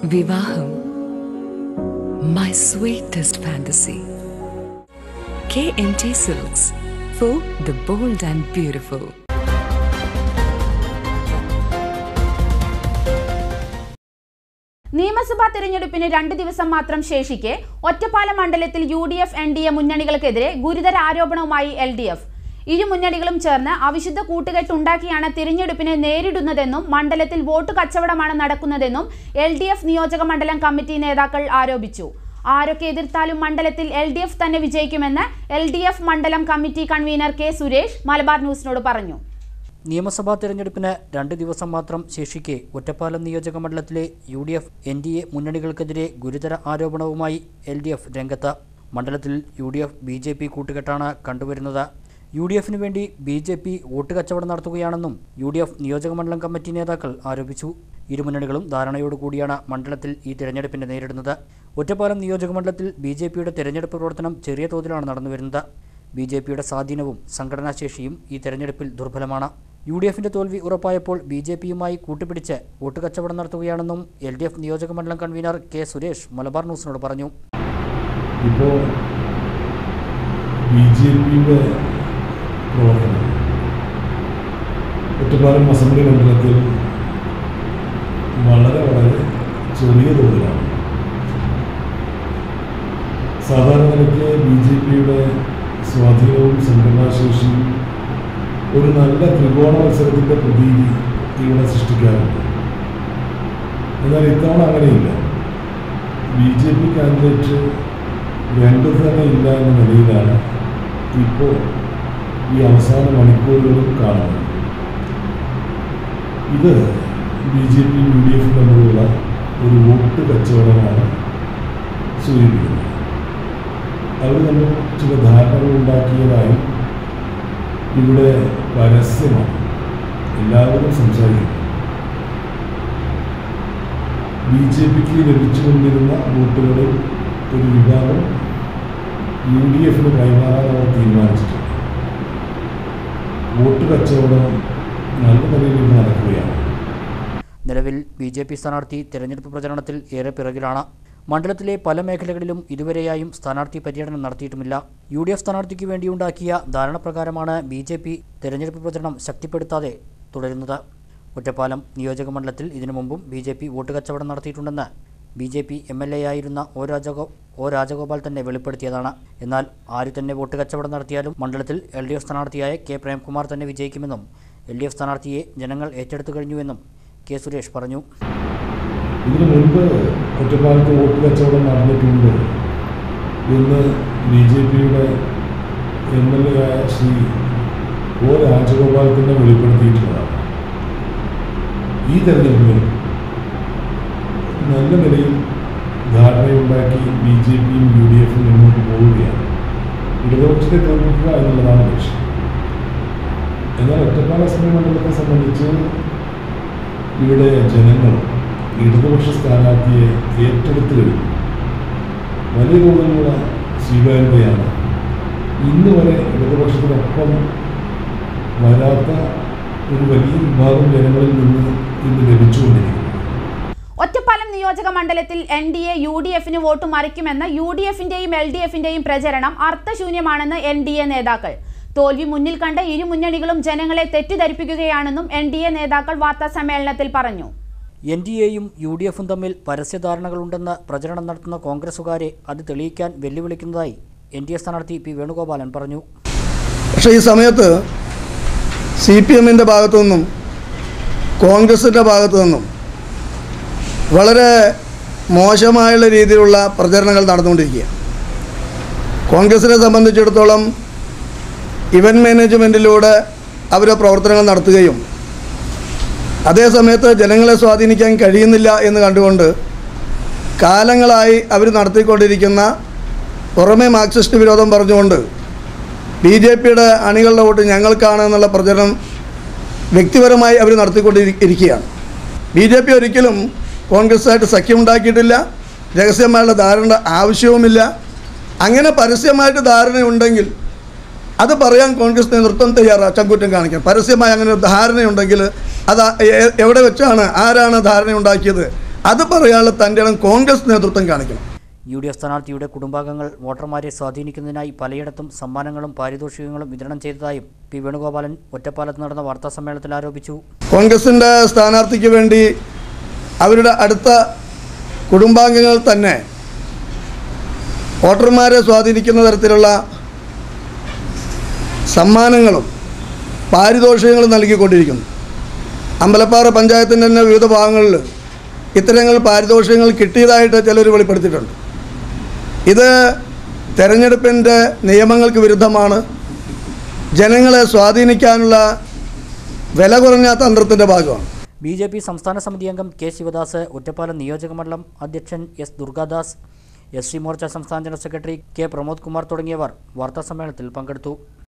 വിവാഹം my sweetest fantasy K M T silks for the bold and beautiful നിയമസഭാ തെരഞ്ഞെടുപ്പിന് രണ്ട് ദിവസം മാത്രം ശേഷിക്കെ ഒറ്റപ്പാലം മണ്ഡലത്തിൽ U D F N D A മുന്നണികൾക്കെതിരെ ഗുരുതര ആരോപണവുമായി എൽ ഡി എഫ് ഇരു മുന്നണികളും ചേർന്ന് അവിശുദ്ധ കൂട്ടുകെട്ടുണ്ടാക്കിയാണ് തിരഞ്ഞെടുപ്പിനെ നേരിടുന്നതെന്നും മണ്ഡലത്തിൽ വോട്ട് കച്ചവടമാണ് നടക്കുന്നതെന്നും എൽ ഡി എഫ് നിയോജക മണ്ഡലം കമ്മിറ്റി നേതാക്കൾ ആരോപിച്ചു ആരൊക്കെ എതിർത്താലും മണ്ഡലത്തിൽ എൽ ഡി എഫ് തന്നെ വിജയിക്കുമെന്ന് എൽ ഡി എഫ് മണ്ഡലം committee convener K Suresh Malabar ന്യൂസിനോട് പറഞ്ഞു നിയമസഭാ തെരഞ്ഞെടുപ്പിന് രണ്ട് ദിവസം മാത്രം ശേഷിക്കെ ഒറ്റപ്പാലം നിയോജക മണ്ഡലത്തിലെ U D F N D A മുന്നണികൾക്കെതിരെ ഗുരുതര ആരോപണവുമായി എൽ ഡി എഫ് രംഗത്ത് മണ്ഡലത്തിൽ U D F B J P കൂട്ടുകെട്ടാണ് കണ്ടുവരുന്നത് യു ഡി എഫിന് വേണ്ടി ബി ജെ പി വോട്ട് കച്ചവടം നടത്തുകയാണെന്നും യു ഡി എഫ് നിയോജക മണ്ഡലം കമ്മിറ്റി നേതാക്കൾ ആരോപിച്ചു ഇരു മുന്നണികളും ധാരണയോടുകൂടിയാണ് മണ്ഡലത്തിൽ ഈ തെരഞ്ഞെടുപ്പിനെ നേരിടുന്നത് ഒറ്റപ്പാലം നിയോജക മണ്ഡലത്തിൽ ബി ജെ പിയുടെ തെരഞ്ഞെടുപ്പ് പ്രവർത്തനം ചെറിയ തോതിലാണ് നടന്നുവരുന്നത് ബി ജെ പിയുടെ സ്വാധീനവും സംഘടനാശേഷിയും ഈ തെരഞ്ഞെടുപ്പിൽ ദുർബലമാണ് യു ഡി എഫിന്റെ തോൽവി ഉറപ്പായപ്പോൾ ബി ജെ പിയുമായി കൂട്ടുപിടിച്ച് വോട്ട് കച്ചവടം നടത്തുകയാണെന്നും എൽ ഡി എഫ് നിയോജക മണ്ഡലം കൺവീനർ കെ സുരേഷ് മലബാർ ന്യൂസിനോട് പറഞ്ഞു ഇപ്പോൾ ബി ജെ പിയുടെ പ്രവർത്തനം ഒറ്റപ്പാലം അസംബ്ലി മണ്ഡലത്തിൽ വളരെ വളരെ ചെറിയ തോതിലാണ് സാധാരണ നിലയ്ക്ക് ബി ജെ പിയുടെ സ്വാധീനവും സംഘടനാശേഷിയും ഒരു നല്ല ത്രികോണ മത്സരത്തിൻ്റെ പ്രതീതി ഇവിടെ സൃഷ്ടിക്കാറുണ്ട് എന്നാൽ ഇത്തവണ അങ്ങനെയില്ല ബി ജെ പി കാൻഡിഡേറ്റ് രണ്ട് തന്നെ ഇല്ല എന്ന നിലയിലാണ് ഇപ്പോൾ ഈ അവസാന മണിക്കൂറുകളിൽ കാണുന്നത് ഇത് B J P U D F തമ്മിലുള്ള ഒരു വോട്ട് കച്ചവടമാണ് സൂചിപ്പിക്കുന്നത് അവർ തമ്മിൽ ചില ധാരണകൾ ഉണ്ടാക്കിയതായും ഇവിടെ പരസ്യമാണ് എല്ലാവരും സംസാരിക്കുന്നു ബി ജെ പിക്ക് ലഭിച്ചുകൊണ്ടിരുന്ന വോട്ടുകളിൽ ഒരു വിഭാഗം യു ഡി എഫിന് കൈമാറാൻ അവർ തീരുമാനിച്ചിട്ടുണ്ട് വോട്ട് കച്ചവടം നല്ല നിലയിൽ ഇന്ന് നടക്കുകയാണ് നിലവിൽ ബി ജെ പി സ്ഥാനാർത്ഥി തെരഞ്ഞെടുപ്പ് പ്രചരണത്തിൽ ഏറെ പിറകിലാണ് മണ്ഡലത്തിലെ പല മേഖലകളിലും ഇതുവരെയായും സ്ഥാനാർത്ഥി പര്യടനം നടത്തിയിട്ടുമില്ല യു ഡി എഫ് സ്ഥാനാർത്ഥിക്ക് വേണ്ടിയുണ്ടാക്കിയ ധാരണപ്രകാരമാണ് ബി ജെ പി തെരഞ്ഞെടുപ്പ് പ്രചരണം ശക്തിപ്പെടുത്താതെ തുടരുന്നത് ഒറ്റപ്പാലം നിയോജക മണ്ഡലത്തിൽ ഇതിനു മുമ്പും ബി ജെ പി വോട്ട് കച്ചവടം നടത്തിയിട്ടുണ്ടെന്ന് B J P M L A ആയിരുന്ന ഒ രാജഗോ ഒ രാജഗോപാൽ തന്നെ വെളിപ്പെടുത്തിയതാണ് എന്നാൽ ആര് തന്നെ വോട്ട് കച്ചവടം നടത്തിയാലും മണ്ഡലത്തിൽ എൽ ഡി എഫ് സ്ഥാനാർത്ഥിയായ കെ പ്രേംകുമാർ തന്നെ വിജയിക്കുമെന്നും എൽ ഡി എഫ് സ്ഥാനാർത്ഥിയെ ജനങ്ങൾ ഏറ്റെടുത്തു കഴിഞ്ഞുവെന്നും കെ സുരേഷ് പറഞ്ഞു ഇതിനു മുൻപ് ഒറ്റപ്പാലത്ത് വോട്ട് കച്ചവടം നടന്നിട്ടുണ്ട് എന്ന് ബി ജെ പിയുടെ എം എൽ എ ആയ ശ്രീ ഒ രാജഗോപാൽ തന്നെ വെളിപ്പെടുത്തിയിട്ടുള്ളതാണ് ഈ തെരഞ്ഞെടുപ്പിൽ നല്ല നിലയിൽ ധാരണയുണ്ടാക്കി ബി ജെ പിയും യു ഡി എഫും മുന്നോട്ട് പോവുകയാണ് ഇടതുപക്ഷത്തെ തോൽപ്പിക്കുക എന്നുള്ളതാണ് ലക്ഷ്യം എന്നാൽ ഒറ്റപ്പാല അസംബ്ലി മണ്ഡലത്തെ സംബന്ധിച്ച് ഇവിടെ ജനങ്ങൾ ഇടതുപക്ഷ സ്ഥാനാർത്ഥിയെ ഏറ്റെടുത്തു കഴിഞ്ഞു വലിയ തോതിലുള്ള സ്വീകാര്യതയാണ് ഇന്ന് വരെ ഇടതുപക്ഷത്തിനൊപ്പം വരാത്ത ഒരു വലിയ വിഭാഗം ജനങ്ങളിൽ നിന്ന് ഇന്ന് ലഭിച്ചുകൊണ്ടിരിക്കുന്നു ഒറ്റപ്പാലം നിയോജക മണ്ഡലത്തിൽ N D A U D എഫിന് വോട്ട് മറിക്കുമെന്ന യു ഡി എഫിന്റെയും എൽ ഡി എഫിന്റെയും പ്രചരണം അർത്ഥശൂന്യമാണെന്ന് എൻ ഡി എ നേതാക്കൾ തോൽവി മുന്നിൽ കണ്ട ഇരു മുന്നണികളും ജനങ്ങളെ തെറ്റിദ്ധരിപ്പിക്കുകയാണെന്നും എൻ ഡി എ നേതാക്കൾ വാർത്താ സമ്മേളനത്തിൽ പറഞ്ഞു എൻ ഡി എയും യു ഡി എഫും തമ്മിൽ പരസ്യധാരണകളുണ്ടെന്ന് പ്രചരണം നടത്തുന്ന കോൺഗ്രസുകാരെ അത് തെളിയിക്കാൻ വെല്ലുവിളിക്കുന്നതായി എൻ ഡി എ സ്ഥാനാർത്ഥി പി വേണുഗോപാലൻ പറഞ്ഞു പക്ഷേ ഈ സമയത്ത് സി പി എമ്മിൻ്റെ ഭാഗത്തു നിന്നും കോൺഗ്രസിൻ്റെ ഭാഗത്തു നിന്നും വളരെ മോശമായുള്ള രീതിയിലുള്ള പ്രചരണങ്ങൾ നടന്നുകൊണ്ടിരിക്കുക കോൺഗ്രസിനെ സംബന്ധിച്ചിടത്തോളം ഇവൻറ്റ് മാനേജ്മെൻറ്റിലൂടെ അവർ പ്രവർത്തനങ്ങൾ നടത്തുകയും അതേ സമയത്ത് ജനങ്ങളെ സ്വാധീനിക്കാൻ കഴിയുന്നില്ല എന്ന് കണ്ടുകൊണ്ട് കാലങ്ങളായി അവർ നടത്തിക്കൊണ്ടിരിക്കുന്ന പുറമേ മാർക്സിസ്റ്റ് വിരോധം പറഞ്ഞുകൊണ്ട് ബി ജെ പിയുടെ അണികളുടെ വോട്ട് ഞങ്ങൾക്കാണ് എന്നുള്ള പ്രചരണം വ്യക്തിപരമായി അവർ നടത്തിക്കൊണ്ടിരിക്കുകയാണ് ബി ജെ പി ഒരിക്കലും കോൺഗ്രസ്സായിട്ട് സഖ്യമുണ്ടാക്കിയിട്ടില്ല രഹസ്യമായുള്ള ധാരണ ആവശ്യവുമില്ല അങ്ങനെ പരസ്യമായിട്ട് ധാരണയുണ്ടെങ്കിൽ അത് പറയാൻ കോൺഗ്രസ് നേതൃത്വം തയ്യാറാണ് ചങ്കൂറ്റം കാണിക്കാൻ പരസ്യമായി അങ്ങനെ ഒരു ധാരണയുണ്ടെങ്കിൽ അത് എ- എവിടെ വെച്ചാണ് ആരാണ് ധാരണയുണ്ടാക്കിയത് അത് പറയാനുള്ള തൻ്റെ ഇടം കോൺഗ്രസ് നേതൃത്വം കാണിക്കണം യു ഡി എഫ് സ്ഥാനാർത്ഥിയുടെ കുടുംബാംഗങ്ങൾ വോട്ടർമാരെ സ്വാധീനിക്കുന്നതിനായി പലയിടത്തും സമ്മാനങ്ങളും പാരിതോഷികങ്ങളും വിതരണം ചെയ്തതായും പി വേണുഗോപാലൻ ഒറ്റപ്പാലത്ത് നടന്ന വാർത്താസമ്മേളനത്തിൽ ആരോപിച്ചു കോൺഗ്രസിൻ്റെ സ്ഥാനാർത്ഥിക്ക് വേണ്ടി അവരുടെ അടുത്ത കുടുംബാംഗങ്ങൾ തന്നെ വോട്ടർമാരെ സ്വാധീനിക്കുന്ന തരത്തിലുള്ള സമ്മാനങ്ങളും പാരിതോഷികങ്ങളും നൽകിക്കൊണ്ടിരിക്കുന്നു അമ്പലപ്പാറ പഞ്ചായത്തിൻ്റെ തന്നെ വിവിധ ഭാഗങ്ങളിൽ ഇത്തരങ്ങൾ പാരിതോഷികങ്ങൾ കിട്ടിയതായിട്ട് ചിലർ വെളിപ്പെടുത്തിയിട്ടുണ്ട് ഇത് തെരഞ്ഞെടുപ്പിൻ്റെ നിയമങ്ങൾക്ക് വിരുദ്ധമാണ് ജനങ്ങളെ സ്വാധീനിക്കാനുള്ള വില കുറഞ്ഞ തന്ത്രത്തിൻ്റെ ഭാഗമാണ് ബി ജെ പി സംസ്ഥാന സമിതി അംഗം കെ ശിവദാസ് ഒറ്റപ്പാലം നിയോജകമണ്ഡലം അധ്യക്ഷൻ S Durgadas S C Morcha സംസ്ഥാന general secretary K Pramod Kumar തുടങ്ങിയവർ വാർത്താസമ്മേളനത്തിൽ പങ്കെടുത്തു